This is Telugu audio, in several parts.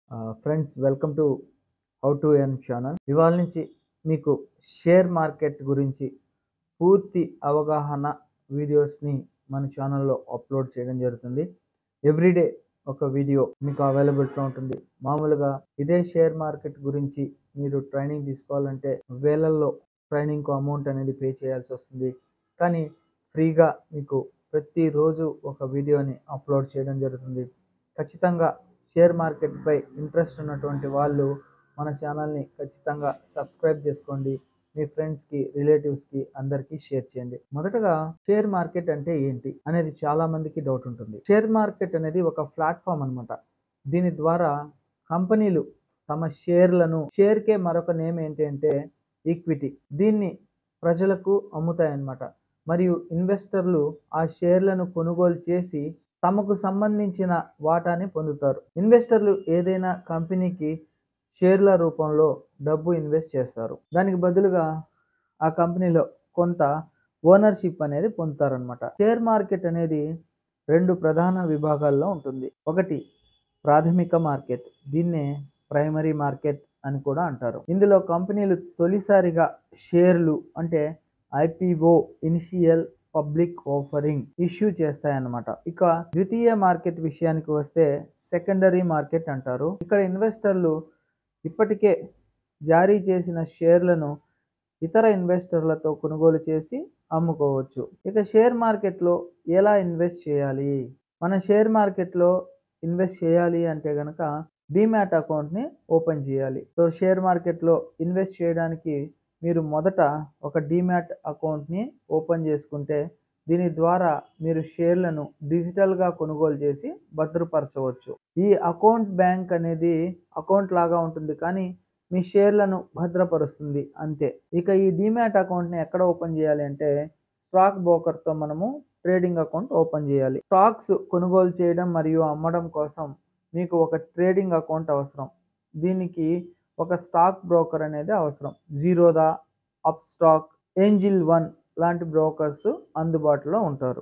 friends welcome to how to earn channel ఇవాళ నుంచి మీకు షేర్ మార్కెట్ గురించి పూర్తి అవగాహన వీడియోస్ని మన ఛానల్లో అప్లోడ్ చేయడం జరుగుతుంది ఎవ్రీడే ఒక వీడియో మీకు అవైలబిలిటీలో ఉంటుంది మామూలుగా ఇదే షేర్ మార్కెట్ గురించి మీరు ట్రైనింగ్ తీసుకోవాలంటే వేలల్లో ట్రైనింగ్కు అమౌంట్ అనేది పే చేయాల్సి వస్తుంది కానీ ఫ్రీగా మీకు ప్రతిరోజు ఒక వీడియోని అప్లోడ్ చేయడం జరుగుతుంది ఖచ్చితంగా షేర్ మార్కెట్పై ఇంట్రెస్ట్ ఉన్నటువంటి వాళ్ళు మన ఛానల్ని ఖచ్చితంగా సబ్స్క్రైబ్ చేసుకోండి మీ ఫ్రెండ్స్కి రిలేటివ్స్కి అందరికీ షేర్ చేయండి మొదటగా షేర్ మార్కెట్ అంటే ఏంటి అనేది చాలా మందికి డౌట్ ఉంటుంది షేర్ మార్కెట్ అనేది ఒక ప్లాట్ఫామ్ అన్నమాట దీని ద్వారా కంపెనీలు తమ షేర్లను షేర్కే మరొక నేమ్ ఏంటి అంటే ఈక్విటీ దీన్ని ప్రజలకు అమ్ముతాయన్నమాట మరియు ఇన్వెస్టర్లు ఆ షేర్లను కొనుగోలు చేసి తమకు సంబంధించిన వాటాని పొందుతారు ఇన్వెస్టర్లు ఏదైనా కంపెనీకి షేర్ల రూపంలో డబ్బు ఇన్వెస్ట్ చేస్తారు దానికి బదులుగా ఆ కంపెనీలో కొంత ఓనర్షిప్ అనేది పొందుతారనమాట షేర్ మార్కెట్ అనేది రెండు ప్రధాన విభాగాల్లో ఉంటుంది ఒకటి ప్రాథమిక మార్కెట్ దీన్నే ప్రైమరీ మార్కెట్ అని కూడా అంటారు ఇందులో కంపెనీలు తొలిసారిగా షేర్లు అంటే IPO initial public offering issue చేస్తాయన్నమాట ఇక ద్వితీయ మార్కెట్ విషయానికి వస్తే సెకండరీ మార్కెట్ అంటారు ఇక్కడ ఇన్వెస్టర్లు ఇప్పటికే జారీ చేసిన షేర్లను ఇతర ఇన్వెస్టర్లతో కొనుగోలు చేసి అమ్ముకోవచ్చు ఇక షేర్ మార్కెట్లో ఎలా ఇన్వెస్ట్ చేయాలి మన షేర్ మార్కెట్లో ఇన్వెస్ట్ చేయాలి అంటే కనుక డిమ్యాట్ అకౌంట్ని ఓపెన్ చేయాలి సో షేర్ మార్కెట్లో ఇన్వెస్ట్ చేయడానికి మీరు మొదట ఒక డిమ్యాట్ అకౌంట్ని ఓపెన్ చేసుకుంటే దీని ద్వారా మీరు షేర్లను డిజిటల్గా కొనుగోలు చేసి భద్రపరచవచ్చు ఈ అకౌంట్ బ్యాంక్ అనేది అకౌంట్ లాగా ఉంటుంది కానీ మీ షేర్లను భద్రపరుస్తుంది అంతే ఇక ఈ డిమ్యాట్ అకౌంట్ని ఎక్కడ ఓపెన్ చేయాలి అంటే స్టాక్ బ్రోకర్తో మనము ట్రేడింగ్ అకౌంట్ ఓపెన్ చేయాలి స్టాక్స్ కొనుగోలు చేయడం మరియు అమ్మడం కోసం మీకు ఒక ట్రేడింగ్ అకౌంట్ అవసరం దీనికి ఒక స్టాక్ బ్రోకర్ అనేది అవసరం Zerodha Upstox Angel One లాంటి బ్రోకర్స్ అందుబాటులో ఉంటారు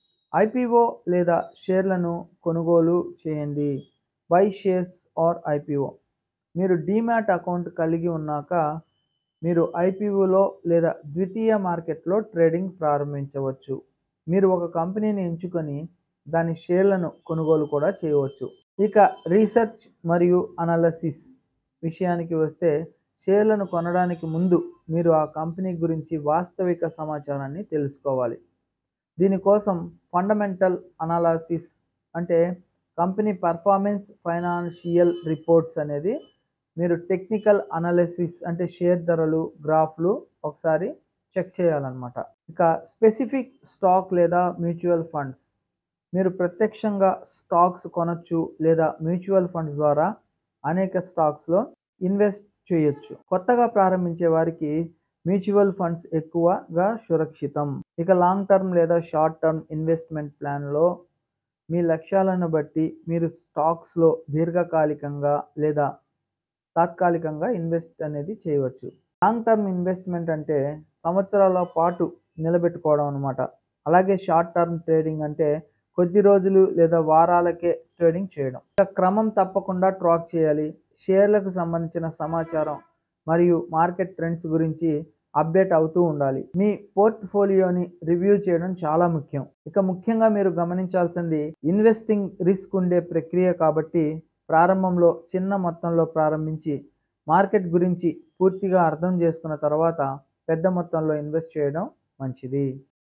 ఐపీఓ లేదా షేర్లను కొనుగోలు చేయండి బై షేర్స్ ఆర్ ఐపీఓ మీరు డీమ్యాట్ అకౌంట్ కలిగి ఉన్నాక మీరు ఐపీఓలో లేదా ద్వితీయ మార్కెట్లో ట్రేడింగ్ ప్రారంభించవచ్చు మీరు ఒక కంపెనీని ఎంచుకొని దాని షేర్లను కొనుగోలు కూడా చేయవచ్చు ఇక రీసెర్చ్ మరియు అనాలసిస్ విషయానికి వస్తే షేర్లను కొనడానికి ముందు మీరు ఆ కంపెనీ గురించి వాస్తవిక సమాచారాన్ని తెలుసుకోవాలి దీనికోసం ఫండమెంటల్ అనాలసిస్ అంటే కంపెనీ పర్ఫార్మెన్స్ ఫైనాన్షియల్ రిపోర్ట్స్ అనేది మీరు టెక్నికల్ అనాలిసిస్ అంటే షేర్ ధరలు గ్రాఫ్లు ఒకసారి చెక్ చేయాలన్నమాట ఇక స్పెసిఫిక్ స్టాక్ లేదా మ్యూచువల్ ఫండ్స్ మీరు ప్రత్యక్షంగా స్టాక్స్ కొనచ్చు లేదా మ్యూచువల్ ఫండ్స్ ద్వారా అనేక స్టాక్స్లో ఇన్వెస్ట్ చేయొచ్చు కొత్తగా ప్రారంభించే వారికి మ్యూచువల్ ఫండ్స్ ఎక్కువగా సురక్షితం ఇక లాంగ్ టర్మ్ లేదా షార్ట్ టర్మ్ ఇన్వెస్ట్మెంట్ ప్లాన్లో మీ లక్ష్యాలను బట్టి మీరు స్టాక్స్లో దీర్ఘకాలికంగా లేదా తాత్కాలికంగా ఇన్వెస్ట్ అనేది చేయవచ్చు లాంగ్ టర్మ్ ఇన్వెస్ట్మెంట్ అంటే సంవత్సరాల పాటు నిలబెట్టుకోవడం అనమాట అలాగే షార్ట్ టర్మ్ ట్రేడింగ్ అంటే కొద్ది రోజులు లేదా వారాలకే ట్రేడింగ్ చేయడం ఇక క్రమం తప్పకుండా ట్రాక్ చేయాలి షేర్లకు సంబంధించిన సమాచారం మరియు మార్కెట్ ట్రెండ్స్ గురించి అప్డేట్ అవుతూ ఉండాలి మీ పోర్ట్ఫోలియోని రివ్యూ చేయడం చాలా ముఖ్యం ఇక ముఖ్యంగా మీరు గమనించాల్సింది ఇన్వెస్టింగ్ రిస్క్ ఉండే ప్రక్రియ కాబట్టి ప్రారంభంలో చిన్న మొత్తంలో ప్రారంభించి మార్కెట్ గురించి పూర్తిగా అర్థం చేసుకున్న తర్వాత పెద్ద మొత్తంలో ఇన్వెస్ట్ చేయడం మంచిది